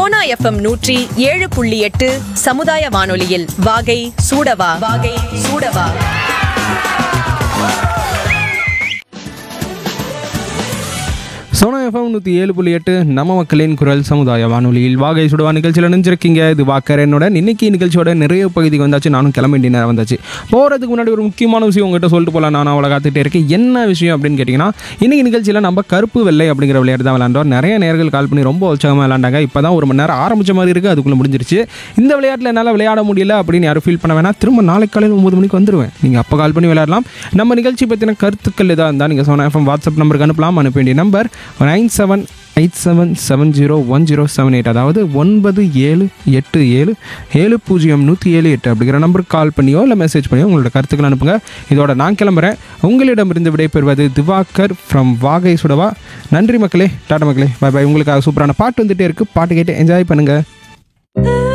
Sona FM நூற்றி ஏழு புள்ளி எட்டு சமுதாய வானொலியில் வாகை சூடவா வாகை சூடவா சோனா எஃப்எம் நூற்றி ஏழு புள்ளி எட்டு நம்ம மக்களின் குரல் சமுதாய வானொலியில் வாகை சுடுவா நிகழ்ச்சியில் நினைஞ்சிருக்கீங்க இது வாக்கரனுடன் இன்னைக்கு நிகழ்ச்சியோட நிறைய பகுதிக்கு வந்தாச்சு நானும் கிளம்ப வேண்டிய நேரம் வந்தாச்சு போகிறதுக்கு முன்னாடி ஒரு முக்கியமான விஷயம் உங்ககிட்ட சொல்லிட்டு போகலாம் நான் அவளை காத்துட்டே இருக்கேன் என்ன விஷயம் அப்படின்னு கேட்டிங்கன்னா இன்னைக்கு நிகழ்ச்சியில் நம்ம கருப்பு வெள்ளை அப்படிங்கிற விளையாட்டு தான் விளையாண்டோம் நிறைய நேர்கள் கால் பண்ணி ரொம்ப உற்சாகமாக விளையாண்டாங்க இப்போ தான் ஒரு மணி நேரம் ஆரம்பிச்ச மாதிரி இருக்குது அதுக்குள்ளே முடிஞ்சிருச்சு இந்த விளையாட்டில் என்னால் விளையாட முடியல அப்படின்னு யாரும் ஃபீல் பண்ண வேணாம் திரும்ப நாளைக்கு காலையில் ஒம்பது மணிக்கு வந்துடுவேன் நீங்கள் அப்போ கால் பண்ணி விளையாடலாம் நம்ம நிகழ்ச்சி பற்றின கருத்துக்கள் எதாக இருந்தால் நீங்கள் சோனா எஃப்எம் வாட்ஸ்அப் நம்பருக்கு அனுப்பலாம் அனுப்ப வேண்டிய number nine seven eight seven seven zero one zero seven eight அதாவது ஒன்பது ஏழு எட்டு ஏழு ஏழு பூஜ்ஜியம் நூற்றி ஏழு எட்டு அப்படிங்கிற நம்பருக்கு கால் பண்ணியோ இல்லை மெசேஜ் பண்ணியோ உங்களோட கருத்துக்கள் அனுப்புங்க இதோட நான் கிளம்புறேன் உங்களிடமிருந்து விடைபெறுவது திவாகர் ஃப்ரம் வாகை சுடவா நன்றி மக்களே டாடா மக்களே பாய் பாய் உங்களுக்காக சூப்பரான பாட்டு வந்துட்டே இருக்குது பாட்டு கேட்டு என்ஜாய் பண்ணுங்கள்